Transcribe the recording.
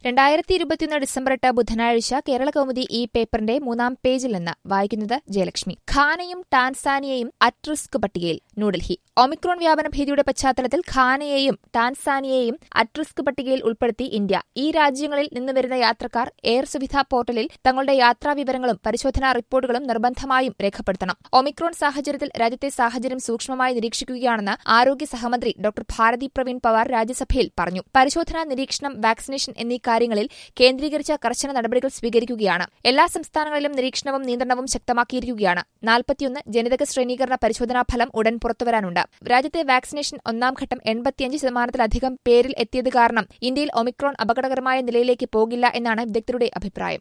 രണ്ടായിരത്തി ഇരുപത്തിയൊന്ന് ഡിസംബർ എട്ട് ബുധനാഴ്ച കേരള കൗമുദി ഈ പേപ്പറിന്റെ മൂന്നാം പേജിൽ നിന്ന് വായിക്കുന്നത് ജയലക്ഷ്മി ഖാനയും ടാൻസാനിയയും അറ്റ് റിസ്ക് പട്ടികയിൽ ന്യൂഡൽഹി ഒമിക്രോൺ വ്യാപന ഭീതിയുടെ പശ്ചാത്തലത്തിൽ ഖാനയെയും ടാൻസാനിയയെയും അറ്റ് റിസ്ക് പട്ടികയിൽ ഉൾപ്പെടുത്തി ഇന്ത്യ ഈ രാജ്യങ്ങളിൽ നിന്ന് വരുന്ന യാത്രക്കാർ എയർ സുവിധ പോർട്ടലിൽ തങ്ങളുടെ യാത്രാ വിവരങ്ങളും പരിശോധനാ റിപ്പോർട്ടുകളും നിർബന്ധമായും രേഖപ്പെടുത്തണം ഒമിക്രോൺ സാഹചര്യത്തിൽ രാജ്യത്തെ സാഹചര്യം സൂക്ഷ്മമായി നിരീക്ഷിക്കുകയാണെന്ന് ആരോഗ്യ സഹമന്ത്രി ഡോക്ടർ ഭാരതി പ്രവീൺ പവാർ രാജ്യസഭയിൽ പറഞ്ഞു പരിശോധന നിരീക്ഷണം വാക്സിനേഷൻ എന്നീ കാര്യങ്ങളിൽ കേന്ദ്രീകരിച്ച കർശന നടപടികൾ സ്വീകരിക്കുകയാണ് എല്ലാ സംസ്ഥാനങ്ങളിലും നിരീക്ഷണവും നിയന്ത്രണവും ശക്തമാക്കിയിരിക്കുകയാണ് നാൽപ്പത്തിയൊന്ന് ജനിതക ശ്രേണീകരണ പരിശോധനാ ഫലം ഉടൻ പുറത്തുവരാനുണ്ട് രാജ്യത്തെ വാക്സിനേഷൻ ഒന്നാം ഘട്ടം എൺപത്തിയഞ്ച് ശതമാനത്തിലധികം പേരിൽ എത്തിയത് കാരണം ഇന്ത്യയിൽ ഒമിക്രോൺ അപകടകരമായ നിലയിലേക്ക് പോകില്ല എന്നാണ് വിദഗ്ധരുടെ അഭിപ്രായം